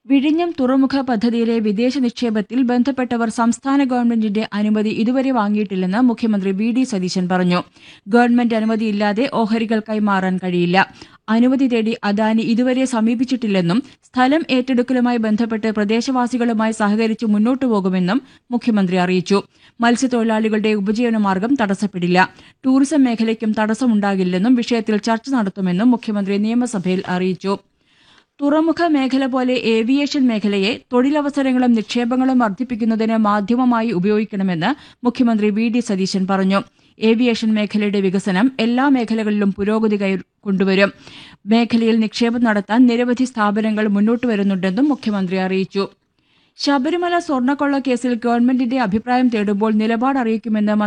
വിഴിഞ്ഞം തുറമുഖ പദ്ധതിയിലെ വിദേശ നിക്ഷേപത്തിൽ ബന്ധപ്പെട്ടവർ സംസ്ഥാന ഗവൺമെന്റിന്റെ അനുമതി ഇതുവരെ വാങ്ങിയിട്ടില്ലെന്ന് മുഖ്യമന്ത്രി വി ഡി സതീശൻ പറഞ്ഞു ഗവൺമെന്റ് അനുമതിയില്ലാതെ ഓഹരികൾ കൈമാറാൻ കഴിയില്ല അനുമതി തേടി അദാനി ഇതുവരെ സമീപിച്ചിട്ടില്ലെന്നും സ്ഥലം ഏറ്റെടുക്കലുമായി ബന്ധപ്പെട്ട് പ്രദേശവാസികളുമായി സഹകരിച്ച് മുന്നോട്ടു പോകുമെന്നും മുഖ്യമന്ത്രി അറിയിച്ചു മത്സ്യത്തൊഴിലാളികളുടെ ഉപജീവനമാർഗം തടസ്സപ്പെടില്ല ടൂറിസം മേഖലയ്ക്കും തടസ്സമുണ്ടാകില്ലെന്നും വിഷയത്തിൽ ചർച്ച നടത്തുമെന്നും മുഖ്യമന്ത്രി നിയമസഭയിൽ അറിയിച്ചു തുറമുഖ മേഖല പോലെ ഏവിയേഷൻ മേഖലയെ തൊഴിലവസരങ്ങളും നിക്ഷേപങ്ങളും വർദ്ധിപ്പിക്കുന്നതിന് മാധ്യമമായി ഉപയോഗിക്കണമെന്ന് മുഖ്യമന്ത്രി വി ഡി സതീശൻ പറഞ്ഞു ഏവിയേഷൻ മേഖലയുടെ വികസനം എല്ലാ മേഖലകളിലും പുരോഗതി കൈ- കൊണ്ടുവരും മേഖലയിൽ നിക്ഷേപം നടത്താൻ നിരവധി സ്ഥാപനങ്ങൾ മുന്നോട്ട് വരുന്നുണ്ടെന്നും മുഖ്യമന്ത്രി അറിയിച്ചു ശബരിമല സ്വർണ്ണക്കൊള്ള കേസിൽ ഗവൺമെന്റിന്റെ അഭിപ്രായം തേടുമ്പോൾ നിലപാട് അറിയിക്കുമെന്ന്